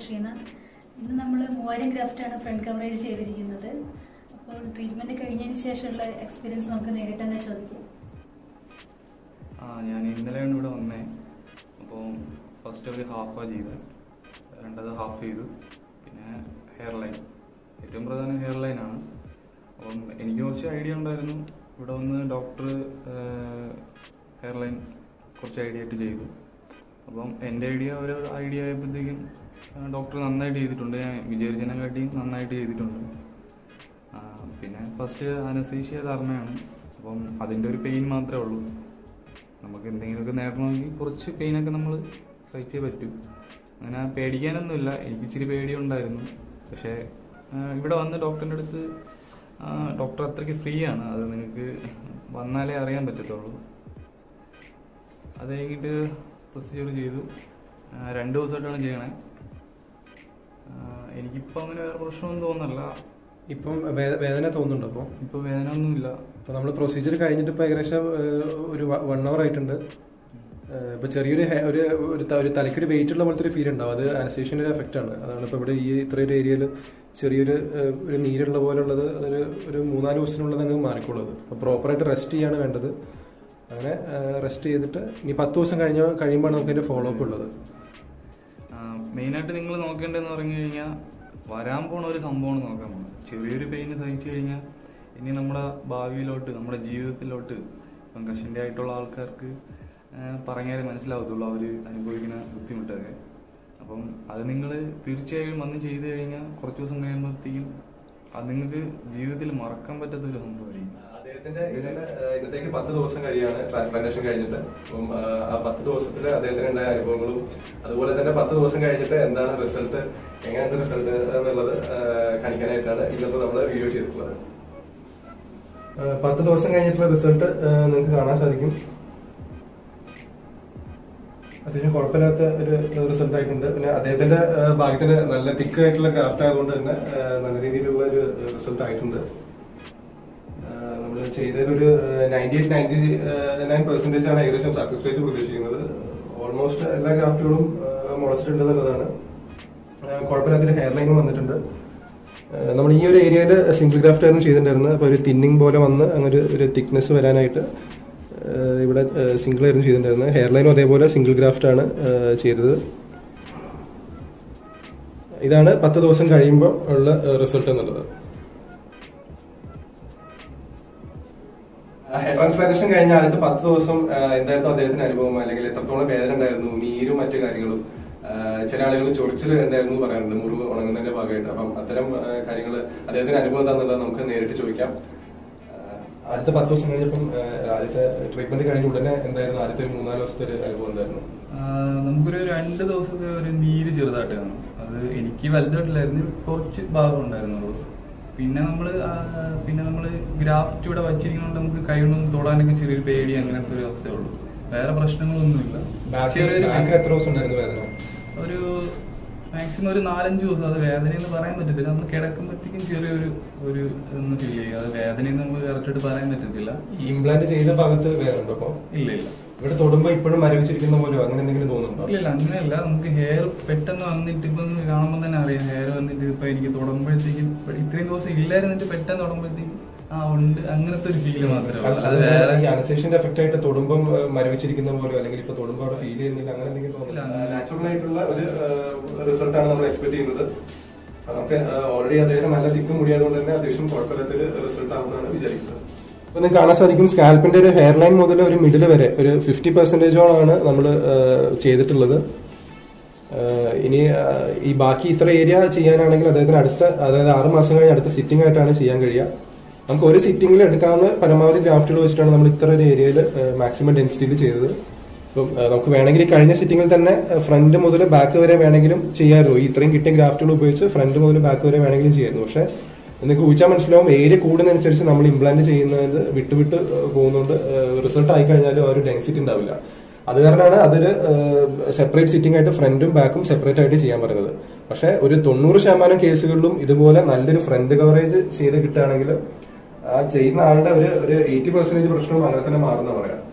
ശ്രീനാഥ് ഇന്ന് നമ്മൾ മൂവായിരം ഗ്രാഫ്റ്റാണ് ഫ്രണ്ട് കവറേജ് ചെയ്തിരിക്കുന്നത് അപ്പോൾ ട്രീറ്റ്മെന്റ് കഴിഞ്ഞതിന് ശേഷമുള്ള എക്സ്പീരിയൻസ് നമുക്ക് നേരിട്ട് തന്നെ ചോദിക്കാം ആ ഞാൻ ഇന്നലെയാണ് ഇവിടെ വന്നേ അപ്പോൾ ഫസ്റ്റ് ഒരു ഹാഫാണ് ചെയ്തത് രണ്ടത് ഹാഫ് ചെയ്തു പിന്നെ ഹെയർ ലൈൻ ഏറ്റവും പ്രധാനം ഹെയർ ലൈനാണ് അപ്പം എനിക്ക് കുറച്ച് ഐഡിയ ഉണ്ടായിരുന്നു ഇവിടെ വന്ന് ഡോക്ടർ ഹെയർ ലൈൻ കുറച്ച് ഐഡിയ ആയിട്ട് ചെയ്തു അപ്പം എൻ്റെ ഐഡിയ ഒരു ഐഡിയ ആയപ്പോഴത്തേക്കും ഡോക്ടർ നന്നായിട്ട് ചെയ്തിട്ടുണ്ട് ഞാൻ വിചാരിച്ചതിനെക്കാട്ടിയും നന്നായിട്ട് ചെയ്തിട്ടുണ്ട് ആ, പിന്നെ ഫസ്റ്റ് അനസീഷ്യ ധർമ്മയാണ് അപ്പം അതിൻ്റെ ഒരു പെയിൻ മാത്രമേ ഉള്ളൂ നമുക്ക് എന്തെങ്കിലുമൊക്കെ നേടണമെങ്കിൽ കുറച്ച് പെയിനൊക്കെ നമ്മൾ സഹിച്ചേ പറ്റൂ അങ്ങനെ പേടിക്കാനൊന്നുമില്ല എനിക്ക് ഇച്ചിരി പേടിയുണ്ടായിരുന്നു പക്ഷേ ആ, ഇവിടെ വന്ന് ഡോക്ടറിൻ്റെ അടുത്ത് ആ, ഡോക്ടർ അത്രയ്ക്ക് ഫ്രീ ആണ് അത് നിങ്ങൾക്ക് വന്നാലേ അറിയാൻ പറ്റത്തുള്ളൂ അത് കഴിഞ്ഞിട്ട് പ്രൊസീജിയർ ചെയ്തു ആ, രണ്ട് ദിവസമായിട്ടാണ് ചെയ്യണേ ആ, എനിക്കിപ്പോൾ അങ്ങനെ വേറെ പ്രശ്നമൊന്നും തോന്നുന്നില്ല ഇപ്പം വേ- വേദന തോന്നുന്നുണ്ടോ അപ്പോൾ ഇപ്പോൾ വേദന ഒന്നുമില്ല അപ്പോൾ നമ്മൾ പ്രൊസീജിയർ കഴിഞ്ഞിട്ട് ഇപ്പോൾ ഏകദേശം ഏഹ്, ഒരു വൺ അവർ ആയിട്ടുണ്ട് ഏഹ്, ഇപ്പോൾ ചെറിയൊരു ഹെ- ഒരു ഒരു ത- ഒരു തലയ്ക്കൊരു വെയിറ്റ് ഉള്ള പോലത്തെ ഒരു ഫീൽ ഉണ്ടാവും അത് അനസ്റ്റേഷ്യൻ്റെ ഒരു എഫക്റ്റ് ആണ് അതാണ് ഇപ്പോൾ ഇവിടെ ഈ ഇത്രയൊരു ഏരിയയിൽ ചെറിയൊരു ഏഹ്, ഒരു നീരുള്ള പോലുള്ളത് ഒരു ഒരു മൂന്നാല് ദിവസത്തിനുള്ളത് അങ്ങ് മാറിക്കോളും അപ്പോൾ പ്രോപ്പറായിട്ട് റെസ്റ്റ് ചെയ്യാണ് വേണ്ടത് അങ്ങനെ റെസ്റ്റ് ചെയ്തിട്ട് ഇനി പത്ത് ദിവസം കഴിഞ്ഞ കഴിയുമ്പോൾ നമുക്ക് അതിൻ്റെ ഫോളോ അപ്പ് ഉള്ളത് മെയിനായിട്ട് നിങ്ങൾ നോക്കേണ്ടതെന്ന് പറഞ്ഞു കഴിഞ്ഞാൽ വരാൻ പോണ ഒരു സംഭവമാണ് നോക്കാൻ പോകുന്നത് ചെറിയൊരു പെയിൻ സഹിച്ചു കഴിഞ്ഞാൽ ഇനി നമ്മുടെ ഭാവിയിലോട്ട് നമ്മുടെ ജീവിതത്തിലോട്ട് ഇപ്പം കഷൻ്റെ ആയിട്ടുള്ള ആൾക്കാർക്ക് ആ, പറഞ്ഞാലേ മനസ്സിലാവത്തുള്ളൂ അവർ അനുഭവിക്കുന്ന ബുദ്ധിമുട്ടൊക്കെ അപ്പം അത് നിങ്ങൾ തീർച്ചയായും വന്ന് ചെയ്തു കഴിഞ്ഞാൽ കുറച്ച് ദിവസം കഴിയുമ്പോഴത്തേക്കും അത് നിങ്ങൾക്ക് ജീവിതത്തിൽ മറക്കാൻ പറ്റാത്ത ഒരു സംഭവമായിരിക്കും അദ്ദേഹത്തിന്റെ ഇതിന് ഇന്നത്തേക്ക് പത്ത് ദിവസം കഴിയാണ് ട്രാൻസ്പ്ലാന്റേഷൻ കഴിഞ്ഞിട്ട് അപ്പം ആ, ആ പത്ത് ദിവസത്തിൽ അദ്ദേഹത്തിന് ഉണ്ടായ അനുഭവങ്ങളും അതുപോലെ തന്നെ പത്ത് ദിവസം കഴിഞ്ഞിട്ട് എന്താണ് റിസൾട്ട് എങ്ങനെയുണ്ട് റിസൾട്ട് എന്നുള്ളത് ആ, കാണിക്കാനായിട്ടാണ് ഇന്നത്തെ നമ്മൾ വീഡിയോ ചെയ്തിട്ടുള്ളത് ആ, പത്ത് ദിവസം കഴിഞ്ഞിട്ടുള്ള റിസൾട്ട് നിങ്ങൾക്ക് കാണാൻ സാധിക്കും അത്യാവശ്യം കുഴപ്പമില്ലാത്ത ഒരു റിസൾട്ട് ആയിട്ടുണ്ട് പിന്നെ അദ്ദേഹത്തിന്റെ ആ, ഭാഗ്യത്തിന് നല്ല തിക്ക് ആയിട്ടുള്ള ക്രാഫ്റ്റ് ആയതുകൊണ്ട് തന്നെ ആ, നല്ല രീതിയിലുള്ള ഒരു റിസൾട്ട് ആയിട്ടുണ്ട് നമ്മൾ ചെയ്തതിൽ ഒരു ninety eight ninety nine percentage ആണ് ഏകദേശം സക്സസ് റേറ്റ് പ്രതീക്ഷിക്കുന്നത് ഓൾമോസ്റ്റ് എല്ലാ ക്രാഫ്റ്റുകളും മുളച്ചിട്ടുണ്ട് എന്നുള്ളതാണ് ആ, കുഴപ്പമില്ലാത്തൊരു ഹെയർ ലൈനും വന്നിട്ടുണ്ട് നമ്മൾ ഈ ഒരു ഏരിയയിൽ സിംഗിൾ ക്രാഫ്റ്റ് ആയിരുന്നു ചെയ്തിട്ടുണ്ടായിരുന്നത് അപ്പോൾ ഒരു തിന്നിങ് പോലെ വന്ന് അങ്ങനെ ഒരു ഒരു തിക്നെസ് വരാനായിട്ട് ആ, ഇവിടെ സിംഗിൾ ആയിരുന്നു ചെയ്തിട്ടുണ്ടായിരുന്നത് ഹെയർ ലൈനും അതേപോലെ സിംഗിൾ ക്രാഫ്റ്റ് ആണ് ആ, ചെയ്തത് ഇതാണ് പത്ത് ദിവസം കഴിയുമ്പോൾ ഉള്ള റിസൾട്ട് എന്നുള്ളത് ഹെയർ ട്രാൻസ്പ്ലാന്റേഷൻ കഴിഞ്ഞ ആദ്യത്തെ പത്ത് ദിവസം ആ, എന്തായിരുന്നു അദ്ദേഹത്തിന്റെ അനുഭവം അല്ലെങ്കിൽ എത്രത്തോളം വേദന ഉണ്ടായിരുന്നു നീരും മറ്റു കാര്യങ്ങളും ആ, ചില ആളുകൾ ചൊറിച്ചിൽ ഉണ്ടായിരുന്നു എന്ന് പറയാറുണ്ട് മുറിവ് ഉണങ്ങുന്നതിന്റെ ഭാഗമായിട്ട് അപ്പം അത്തരം കാര്യങ്ങൾ അദ്ദേഹത്തിന്റെ അനുഭവം എന്താണെന്നുള്ളത് നമുക്ക് നേരിട്ട് ചോദിക്കാം ആ, ആദ്യത്തെ പത്ത് ദിവസം കഴിഞ്ഞപ്പം ആ, ആദ്യത്തെ ട്രീറ്റ്മെന്റ് കഴിഞ്ഞ ഉടനെ എന്തായിരുന്നു ആദ്യത്തെ ഒരു മൂന്നാല് ദിവസത്തെ ഒരു അനുഭവം എന്തായിരുന്നു ആ, നമുക്കൊരു രണ്ട് ദിവസത്തെ ഒരു നീര് ചെറുതായിട്ട് കാണും അത് എനിക്ക് വലുതായിട്ടില്ലായിരുന്നു കുറച്ച് ഭാഗം ഉണ്ടായിരുന്നുള്ളൂ പിന്നെ നമ്മള് ആ, പിന്നെ നമ്മള് ഗ്രാഫ്റ്റ് ഇവിടെ വച്ചിരിക്കുന്നതുകൊണ്ട് നമുക്ക് കൈകൊണ്ടൊന്നും തൊടാനൊക്കെ ചെറിയൊരു പേടി അങ്ങനത്തെ ഒരു അവസ്ഥയുള്ളൂ വേറെ പ്രശ്നങ്ങളൊന്നുമില്ല ചെറിയൊരു ബാക്ക് എത്ര ദിവസം ഉണ്ടായിരുന്നു വേദന ഒരു മാക്സിമം ഒരു നാലഞ്ച് ദിവസം അത് വേദനയെന്ന് പറയാൻ പറ്റത്തില്ല നമ്മൾ കിടക്കുമ്പോഴത്തേക്കും ചെറിയൊരു ഒരു ഒന്ന് ഫീൽ ചെയ്യും അത് വേദനയെന്ന് നമുക്ക് കറക്റ്റായിട്ട് പറയാൻ പറ്റത്തില്ല ഇംപ്ലാന്റ് ചെയ്ത ഭാഗത്ത് വേദന ഉണ്ടോ അപ്പൊ ഇല്ല ഇല്ല ഇവിടെ തൊടുമ്പോ ഇപ്പോഴും മരവിച്ചിരിക്കുന്ന പോലെയോ അങ്ങനെ എന്തെങ്കിലും തോന്നുന്നുണ്ടോ ഇല്ല അങ്ങനെയല്ല നമുക്ക് ഹെയർ പെട്ടെന്ന് വന്നിട്ട് ഇപ്പൊ ഒന്ന് കാണുമ്പോൾ തന്നെ അറിയാം ഹെയർ വന്നിട്ട് ഇപ്പൊ എനിക്ക് തുടങ്ങുമ്പോഴത്തേക്കും ഇപ്പൊ ഇത്രയും ദിവസം ഇല്ലായിരുന്നിട്ട് പെട്ടെന്ന് തുടങ്ങുമ്പോഴത്തേക്കും ആ ഉണ്ട് അങ്ങനത്തെ ഒരു ഫീല് മാത്രമേ ഉള്ളൂ അത് വേറെ ഈ അനസേഷന്റെ എഫക്റ്റ് ആയിട്ട് തൊടുമ്പം ഏഹ്, മരവിച്ചിരിക്കുന്ന പോലെയോ അല്ലെങ്കിൽ ഇപ്പൊ തൊടുമ്പോ അവിടെ ഫീൽ ചെയ്യുന്നില്ല അങ്ങനെ എന്തെങ്കിലും തോന്നില്ല ഇല്ല. നാച്ചുറൽ ആയിട്ടുള്ള ഒരു റിസൾട്ട് ആണ് നമ്മൾ എക്സ്പെക്ട് ചെയ്യുന്നത് നമുക്ക് ഓൾറെഡി അദ്ദേഹം നല്ല തിക്കും മുടിയായതുകൊണ്ട് തന്നെ അത്യാവശ്യം കുഴപ്പമില്ലാത്തൊരു റിസൾട്ട് ആവുന്നതാണ് വിചാരിക്കുന്നത് അപ്പൊ നിങ്ങൾക്ക് കാണാൻ സാധിക്കും സ്കാൽപ്പിന്റെ ഒരു ഹെയർ ലൈൻ മുതൽ ഒരു മിഡിൽ വരെ ഒരു ഫിഫ്റ്റി പെർസെന്റേജോളാണ് നമ്മൾ ചെയ്തിട്ടുള്ളത് ഏഹ് ഇനി ഏഹ് ഈ ബാക്കി ഇത്ര ഏരിയ ചെയ്യാനാണെങ്കിൽ അദ്ദേഹത്തിന് അടുത്ത അതായത് ആറ് മാസം കഴിഞ്ഞ് അടുത്ത സിറ്റിംഗ് ആയിട്ടാണ് ചെയ്യാൻ കഴിയുക നമുക്ക് ഒരു സിറ്റിംഗിൽ എടുക്കാവുന്ന പരമാവധി ഗ്രാഫ്റ്റുകൾ വെച്ചിട്ടാണ് നമ്മൾ ഇത്ര ഒരു ഏരിയയിൽ മാക്സിമം ഡെൻസിറ്റിയിൽ ചെയ്തത് അപ്പം ഏഹ് നമുക്ക് വേണമെങ്കിൽ ഈ കഴിഞ്ഞ സിറ്റിംഗിൽ തന്നെ ഫ്രണ്ട് മുതൽ ബാക്ക് വരെ വേണമെങ്കിലും ചെയ്യാമായിരുന്നു ഈ ഇത്രയും കിട്ടിയ ഗ്രാഫ്റ്റുകൾ ഉപയോഗിച്ച് ഫ്രണ്ട് മുതൽ ബാക്ക് വരെ വേണമെങ്കിലും ചെയ്യായിരുന്നു പക്ഷേ നിങ്ങൾക്ക് ഊഹിച്ചാൽ മനസ്സിലാവും ഏരിയ കൂടുന്നതനുസരിച്ച് നമ്മൾ ഇംപ്ലാന്റ് ചെയ്യുന്നത് വിട്ടുവിട്ട് ഏഹ് പോകുന്നതുകൊണ്ട് റിസൾട്ട് ആയി കഴിഞ്ഞാലും ആ ഒരു ഡെൻസിറ്റി ഉണ്ടാവില്ല അത് കാരണമാണ് അതൊരു സെപ്പറേറ്റ് സിറ്റിംഗ് ആയിട്ട് ഫ്രണ്ടും ബാക്കും സെപ്പറേറ്റ് ആയിട്ട് ചെയ്യാൻ പറയുന്നത് പക്ഷെ ഒരു തൊണ്ണൂറ് ശതമാനം കേസുകളിലും ഇതുപോലെ നല്ലൊരു ഫ്രണ്ട് കവറേജ് ചെയ്ത് കിട്ടുകയാണെങ്കിൽ ആ ചെയ്യുന്ന ആളുടെ ഒരു ഒരു എയ്റ്റി പെർസെന്റേജ് പ്രശ്നവും അങ്ങനെ തന്നെ മാറുന്ന പറയാം അതുകൊണ്ട്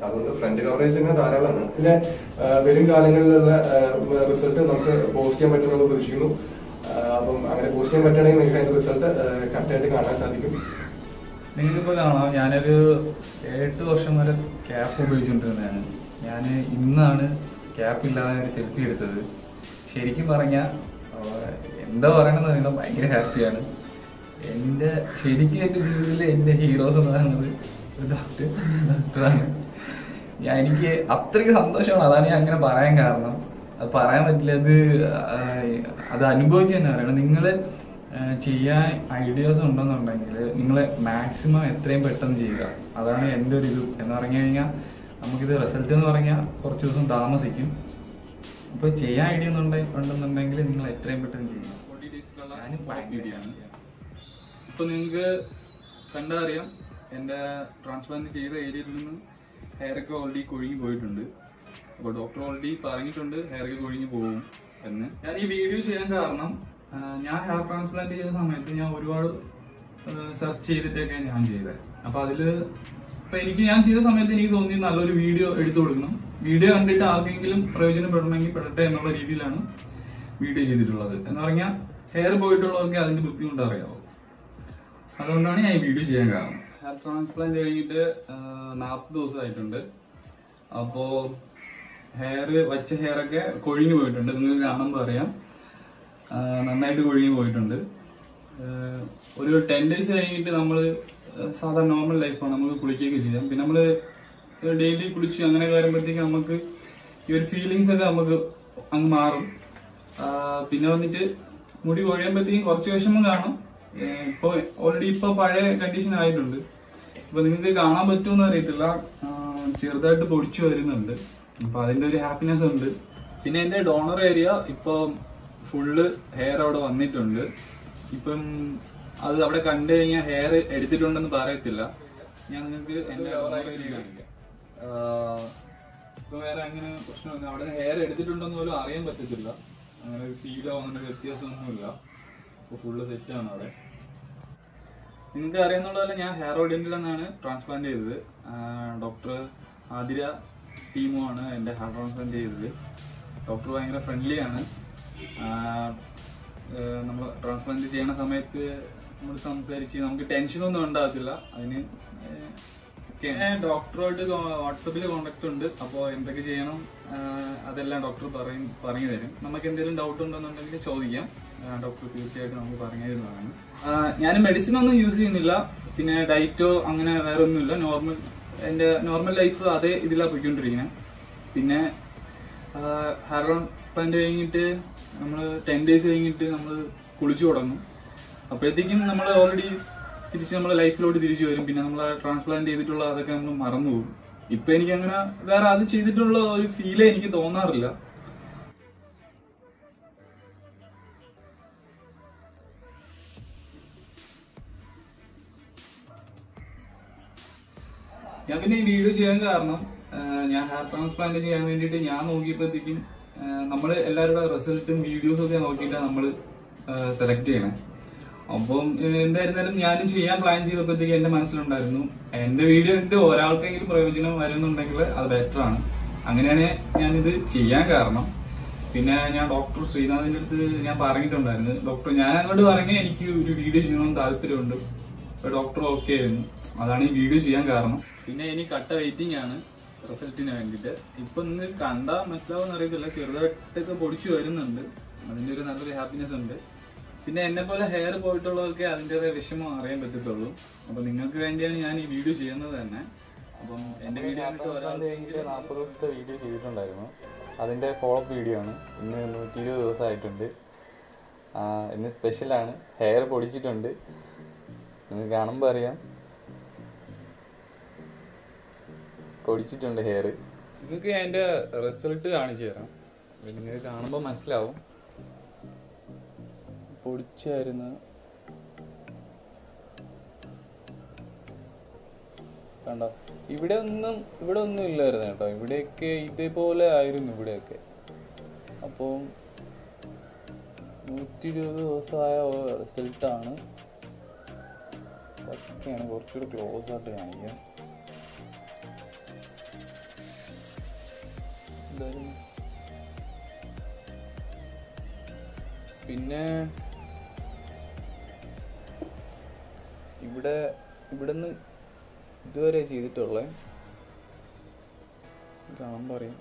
ഫ്രണ്ട് കവറേജ് തന്നെ ധാരാളമാണ് പിന്നെ ആ, വരും കാലങ്ങളിലുള്ള റിസൾട്ട് നമുക്ക് പോസ്റ്റ് ചെയ്യാൻ പറ്റുമെന്ന് പ്രതീക്ഷിക്കുന്നു ആ, അപ്പം അങ്ങനെ പോസ്റ്റ് ചെയ്യാൻ പറ്റുകയാണെങ്കിൽ നിങ്ങൾക്ക് അതിന്റെ റിസൾട്ട് കറക്റ്റായിട്ട് കാണാൻ സാധിക്കും നിങ്ങൾക്കിപ്പോൾ കാണാം ഞാനൊരു എട്ട് വർഷം വരെ ക്യാപ്പ് ഉപയോഗിച്ചുകൊണ്ടിരുന്നതാണ് ഞാൻ ഇന്നാണ് ക്യാപ്പ് ഇല്ലാതെ ഒരു സെൽഫി എടുത്തത് ശരിക്കും പറഞ്ഞാൽ എന്താ പറയണമെന്ന് പറയുന്നത് ഭയങ്കര ഹാപ്പിയാണ് എൻ്റെ ശരിക്കും എൻ്റെ ജീവിതത്തിലെ എൻ്റെ ഹീറോസ് എന്ന് പറയുന്നത് ഒരു ഡോക്ടർ ഡോക്ടറാണ് ഞാൻ എനിക്ക് അത്രയ്ക്ക് സന്തോഷമാണ് അതാണ് ഞാൻ അങ്ങനെ പറയാൻ കാരണം അത് പറയാൻ പറ്റില്ല അത് ആ, അത് അനുഭവിച്ച് തന്നെ പറയണം നിങ്ങൾ ചെയ്യാൻ ഐഡിയാസ് ഉണ്ടെന്നുണ്ടെങ്കിൽ നിങ്ങൾ മാക്സിമം എത്രയും പെട്ടെന്ന് ചെയ്യുക അതാണ് എൻ്റെ ഒരു ഇത് എന്ന് പറഞ്ഞു കഴിഞ്ഞാൽ നമുക്കിത് റിസൾട്ട് എന്ന് പറഞ്ഞാൽ കുറച്ച് ദിവസം താമസിക്കും അപ്പോൾ ചെയ്യാൻ ഐഡിയ ഉണ്ടെന്നുണ്ടെങ്കിൽ നിങ്ങൾ എത്രയും പെട്ടെന്ന് ചെയ്യുക ഞാനും ഭയങ്കര ഇപ്പൊ നിങ്ങൾക്ക് കണ്ടറിയാം എന്റെ ട്രാൻസ്പ്ലാന്റ് ചെയ്ത ഏരിയയിൽ നിന്ന് ഹെയർ ഒക്കെ ഓൾറെഡി കൊഴിഞ്ഞു പോയിട്ടുണ്ട് അപ്പോൾ ഡോക്ടർ ഓൾറെഡി പറഞ്ഞിട്ടുണ്ട് ഹെയർ ഒക്കെ കൊഴിഞ്ഞു പോകും എന്ന് ഞാൻ ഈ വീഡിയോ ചെയ്യാൻ കാരണം ആ, ഞാൻ ഹെയർ ട്രാൻസ്പ്ലാന്റ് ചെയ്ത സമയത്ത് ഞാൻ ഒരുപാട് സെർച്ച് ചെയ്തിട്ടൊക്കെ ഞാൻ ചെയ്തത് അപ്പൊ അതില് ഇപ്പൊ എനിക്ക് ഞാൻ ചെയ്ത സമയത്ത് എനിക്ക് തോന്നി നല്ലൊരു വീഡിയോ എടുത്തു കൊടുക്കണം വീഡിയോ കണ്ടിട്ട് ആർക്കെങ്കിലും പ്രയോജനപ്പെടണമെങ്കിൽ പെടട്ടെ എന്നുള്ള രീതിയിലാണ് വീഡിയോ ചെയ്തിട്ടുള്ളത് എന്ന് പറഞ്ഞാൽ ഹെയർ പോയിട്ടുള്ളവർക്ക് അതിന്റെ ബുദ്ധിമുട്ട് അറിയാവോ അതുകൊണ്ടാണ് ഞാൻ ഈ വീഡിയോ ചെയ്യാൻ കാരണം ഹെയർ ട്രാൻസ്പ്ലാന്റ് കഴിഞ്ഞിട്ട് നാൽപ്പത് ദിവസമായിട്ടുണ്ട് അപ്പോ ഹെയർ വച്ച ഹെയർ ഒക്കെ കൊഴിഞ്ഞു പോയിട്ടുണ്ട് നിങ്ങൾക്ക് കാണുമ്പോൾ അറിയാം ആ, നന്നായിട്ട് കൊഴിഞ്ഞു പോയിട്ടുണ്ട് ആ, ഒരു ടെൻ ഡേയ്സ് കഴിഞ്ഞിട്ട് നമ്മൾ സാധാരണ നോർമൽ ലൈഫാണ് നമുക്ക് കുളിക്കുകയൊക്കെ ചെയ്യാം പിന്നെ നമ്മൾ ഡെയിലി കുളിച്ച് അങ്ങനെ വരുമ്പോഴത്തേക്ക് നമുക്ക് ഈ ഒരു ഫീലിങ്സ് ഒക്കെ നമുക്ക് അങ്ങ് മാറും ആ, പിന്നെ വന്നിട്ട് മുടി കൊഴിയുമ്പോഴത്തേക്കും കുറച്ച് വിഷമം കാണും ഏ, ഇപ്പൊ ഓൾറെഡി ഇപ്പൊ പഴയ കണ്ടീഷൻ ആയിട്ടുണ്ട് ഇപ്പൊ നിങ്ങൾക്ക് കാണാൻ പറ്റുമെന്ന് അറിയത്തില്ല ആ, ചെറുതായിട്ട് പൊടിച്ചു വരുന്നുണ്ട് അപ്പൊ അതിന്റെ ഒരു ഹാപ്പിനെസ് ഉണ്ട് പിന്നെ എന്റെ ഡോണർ ഏരിയ ഇപ്പൊ ഫുള്ള് ഹെയർ അവിടെ വന്നിട്ടുണ്ട് ഇപ്പം അത് അവിടെ കണ്ടു കഴിഞ്ഞാൽ ഹെയർ എടുത്തിട്ടുണ്ടെന്ന് പറയത്തില്ല ഞാൻ നിങ്ങൾക്ക് എന്റെ donor area കാണിക്കാം. ആ, ഇപ്പൊ വേറെ അങ്ങനെ പ്രശ്നമൊന്നും അവിടെ ഹെയർ എടുത്തിട്ടുണ്ടെന്ന് പോലും അറിയാൻ പറ്റത്തില്ല അങ്ങനെ ഫീലോ അങ്ങനെ ഒരു വ്യത്യാസമൊന്നുമില്ല ഇപ്പൊ ഫുള്ള് സെറ്റാണ് അവിടെ നിങ്ങൾക്ക് അറിയുന്നുള്ള പോലെ ഞാൻ ഹെയർ ഓഡിയന്റിൽ നിന്നാണ് ട്രാൻസ്പ്ലാന്റ് ചെയ്തത് ഡോക്ടർ ആതിര ടീമുമാണ് എൻ്റെ ഹെയർ ട്രാൻസ്പ്ലാന്റ് ചെയ്തത് ഡോക്ടർ ഭയങ്കര ഫ്രണ്ട്ലി ആണ് നമ്മൾ ട്രാൻസ്പ്ലാന്റ് ചെയ്യണ സമയത്ത് നമ്മൾ സംസാരിച്ച് നമുക്ക് ടെൻഷനൊന്നും ഉണ്ടാകത്തില്ല അതിന് ഏഹ് ഡോക്ടറുമായിട്ട് വാട്സപ്പിൽ കോണ്ടാക്ട് ഉണ്ട് അപ്പോൾ എന്തൊക്കെ ചെയ്യണം ആഹ് അതെല്ലാം ഡോക്ടർ പറയും പറഞ്ഞു തരും നമുക്ക് എന്തെങ്കിലും ഡൗട്ട് ഉണ്ടെന്നുണ്ടെങ്കിൽ ചോദിക്കാം ഡോക്ടർ തീർച്ചയായിട്ടും നമുക്ക് പറഞ്ഞു തരുന്നതാണ് ആഹ് ഞാൻ മെഡിസിൻ ഒന്നും യൂസ് ചെയ്യുന്നില്ല പിന്നെ ഡയറ്റോ അങ്ങനെ വേറെ ഒന്നുമില്ല നോർമൽ എൻ്റെ നോർമൽ ലൈഫ് അതേ ഇതിലാണ് പോയിക്കൊണ്ടിരിക്കുന്നത് പിന്നെ ഹെയർ ട്രാൻസ്പ്ലാന്റ് കഴിഞ്ഞിട്ട് നമ്മൾ ടെൻ ഡേയ്സ് കഴിഞ്ഞിട്ട് നമ്മൾ കുളിച്ചു തുടങ്ങും അപ്പോഴത്തേക്കും നമ്മൾ ഓൾറെഡി തിരിച്ച് നമ്മളെ ലൈഫിലോട്ട് തിരിച്ചു വരും പിന്നെ നമ്മൾ ട്രാൻസ്പ്ലാന്റ് ചെയ്തിട്ടുള്ള അതൊക്കെ നമ്മൾ മറന്നു പോകും ഇപ്പൊ എനിക്ക് അങ്ങനെ വേറെ അത് ചെയ്തിട്ടുള്ള ഒരു ഫീലേ എനിക്ക് തോന്നാറില്ല ഞാൻ പിന്നെ ഈ വീഡിയോ ചെയ്യാൻ കാരണം ആ, ഞാൻ ഹെയർ ട്രാൻസ്പ്ലാന്റ് ചെയ്യാൻ വേണ്ടിയിട്ട് ഞാൻ നോക്കിയപ്പോഴത്തേക്കും നമ്മൾ എല്ലാവരുടെ റിസൾട്ടും വീഡിയോസും ഒക്കെ നോക്കിയിട്ടാണ് നമ്മൾ സെലക്ട് ചെയ്യണേ അപ്പം ഏഹ്, എന്തായിരുന്നാലും ഞാനും ചെയ്യാൻ പ്ലാൻ ചെയ്തപ്പോഴത്തേക്ക് എന്റെ മനസ്സിലുണ്ടായിരുന്നു എന്റെ വീഡിയോ കണ്ടിട്ട് ഒരാൾക്കെങ്കിലും പ്രയോജനം വരുന്നുണ്ടെങ്കിൽ അത് ബെറ്റർ ആണ് അങ്ങനെയാണ് ഞാനിത് ചെയ്യാൻ കാരണം പിന്നെ ഞാൻ ഡോക്ടർ ശ്രീനാഥിന്റെ അടുത്ത് ഞാൻ പറഞ്ഞിട്ടുണ്ടായിരുന്നു ഡോക്ടർ ഞാൻ അങ്ങോട്ട് പറഞ്ഞ എനിക്ക് ഒരു വീഡിയോ ചെയ്യണമെന്ന് താല്പര്യമുണ്ട് അപ്പൊ ഡോക്ടർ ഓക്കെ ആയിരുന്നു അതാണ് ഈ വീഡിയോ ചെയ്യാൻ കാരണം പിന്നെ ഇനി കട്ട വെയിറ്റിംഗ് ആണ് റിസൾട്ടിന് വേണ്ടിയിട്ട് ഇപ്പൊ നിങ്ങൾക്ക് കണ്ടാ മനസ്സിലാവുമെന്ന് അറിയത്തില്ല ചെറുതായിട്ടൊക്കെ പൊടിച്ചു വരുന്നുണ്ട് അതിന്റെ ഒരു നല്ലൊരു ഹാപ്പിനെസ് ഉണ്ട് പിന്നെ എന്നെ പോലെ ഹെയർ പോയിട്ടുള്ളവർക്ക് അതിൻ്റെതായ വിഷമം അറിയാൻ പറ്റത്തുള്ളൂ അപ്പൊ നിങ്ങൾക്ക് വേണ്ടിയാണ് ഞാൻ ഈ വീഡിയോ ചെയ്യുന്നത് തന്നെ അപ്പം എന്റെ വീഡിയോ കണ്ടിട്ട് ഒരാൾ നാൽപ്പത് ദിവസത്തെ വീഡിയോ ചെയ്തിട്ടുണ്ടായിരുന്നു അതിൻ്റെ ഫോളോ അപ്പ് വീഡിയോ ആണ് ഇന്ന് നൂറ്റി ഇരുപത് ദിവസമായിട്ടുണ്ട് ആ, ഇന്ന് സ്പെഷ്യലാണ് ഹെയർ പൊടിച്ചിട്ടുണ്ട് നിങ്ങൾക്ക് കാണുമ്പോൾ അറിയാം പൊടിച്ചിട്ടുണ്ട് ഹെയർ നിങ്ങൾക്ക് ഞാൻ എൻ്റെ റിസൾട്ട് കാണിച്ചു തരാം നിങ്ങൾക്ക് കാണുമ്പോൾ മനസ്സിലാവും പൊടിച്ചായിരുന്നു കണ്ടോ ഇവിടെ ഒന്നും ഇവിടെ ഒന്നും ഇല്ലായിരുന്നു കേട്ടോ ഇവിടെയൊക്കെ ഇതേപോലെ ആയിരുന്നു ഇവിടെയൊക്കെ അപ്പോൾ നൂറ്റി ഇരുപത് ദിവസമായ റിസൾട്ടാണ് ഇതൊക്കെയാണ് കുറച്ചുകൂടി ക്ലോസ് ആയിട്ട് കാണിക്കാം പിന്നെ ഇവിടെ ഇവിടുന്ന് ഇതുവരെ ചെയ്തിട്ടുള്ളത് കാണാൻ പറയും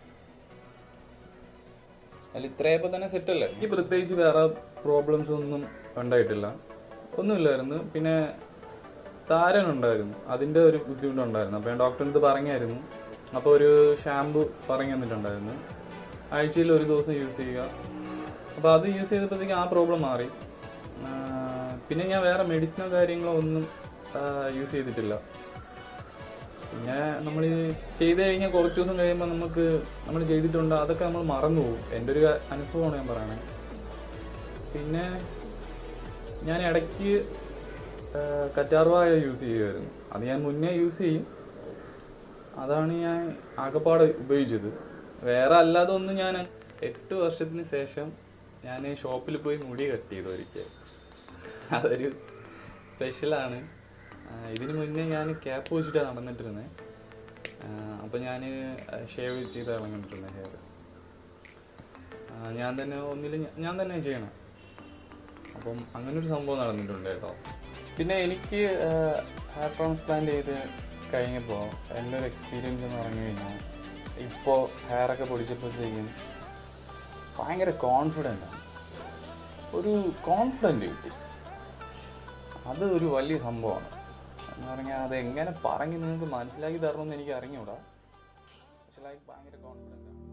അല്ല ഇത്രയപ്പോ തന്നെ സെറ്റ് അല്ലേ എനിക്ക് പ്രത്യേകിച്ച് വേറെ പ്രോബ്ലംസ് ഒന്നും ഉണ്ടായിട്ടില്ല ഒന്നുമില്ലായിരുന്നു പിന്നെ താരൻ ഉണ്ടായിരുന്നു അതിന്റെ ഒരു ബുദ്ധിമുട്ടുണ്ടായിരുന്നു അപ്പോൾ ഞാൻ ഡോക്ടറിൻ്റെ അടുത്ത് പറഞ്ഞായിരുന്നു അപ്പോൾ ഒരു ഷാമ്പു പറഞ്ഞു തന്നിട്ടുണ്ടായിരുന്നു ആഴ്ചയിൽ ഒരു ദിവസം യൂസ് ചെയ്യുക അപ്പോൾ അത് യൂസ് ചെയ്തപ്പോഴത്തേക്ക് ആ പ്രോബ്ലം മാറി ആ, പിന്നെ ഞാൻ വേറെ മെഡിസിനോ കാര്യങ്ങളോ ഒന്നും യൂസ് ചെയ്തിട്ടില്ല പിന്നെ നമ്മൾ ചെയ്ത് കഴിഞ്ഞാൽ കുറച്ച് ദിവസം കഴിയുമ്പോൾ നമുക്ക് നമ്മൾ ചെയ്തിട്ടുണ്ട് അതൊക്കെ നമ്മൾ മറന്നു പോകും എൻ്റെ ഒരു അനുഭവമാണ് ഞാൻ പറയണത് പിന്നെ ഞാൻ ഇടയ്ക്ക് കറ്റാർവായ യൂസ് ചെയ്യുമായിരുന്നു അത് ഞാൻ മുന്നേ യൂസ് ചെയ്യും അതാണ് ഞാൻ ആകപ്പാട് ഉപയോഗിച്ചത് വേറെ അല്ലാതെ ഒന്നും ഞാൻ എട്ട് വർഷത്തിന് ശേഷം ഞാൻ ഷോപ്പിൽ പോയി മുടി കട്ട് ചെയ്തു ഒരിക്കൽ അതൊരു സ്പെഷ്യലാണ് ഇതിന് മുന്നേ ഞാൻ ക്യാപ്പ് വെച്ചിട്ടാണ് നടന്നിട്ടിരുന്നത് അപ്പോൾ ഞാൻ ഷേവ് ചെയ്ത് ഇറങ്ങിയിട്ടിരുന്നത് ഹെയർ ഞാൻ തന്നെ ഒന്നിൽ ഞാൻ തന്നെ ചെയ്യണം അപ്പം അങ്ങനെ ഒരു സംഭവം നടന്നിട്ടുണ്ട് കേട്ടോ പിന്നെ എനിക്ക് ഹെയർ ട്രാൻസ്പ്ലാന്റ് ചെയ്ത് കഴിഞ്ഞപ്പോൾ എൻ്റെ ഒരു എക്സ്പീരിയൻസ് എന്ന് പറഞ്ഞു കഴിഞ്ഞാൽ ഇപ്പോൾ ഹെയറൊക്കെ പൊടിച്ചപ്പോഴത്തേക്കും ഭയങ്കര കോൺഫിഡൻ്റ് ആണ് ഒരു കോൺഫിഡൻറ്റ് കിട്ടി അത് ഒരു വലിയ സംഭവമാണ് എന്ന് പറഞ്ഞാൽ അത് എങ്ങനെ പറഞ്ഞ് നിങ്ങൾക്ക് മനസ്സിലാക്കി തരണമെന്ന് എനിക്ക് അറിഞ്ഞൂടാ പക്ഷെ ലൈക്ക് ഭയങ്കര കോൺഫിഡൻ്റ് ആണ്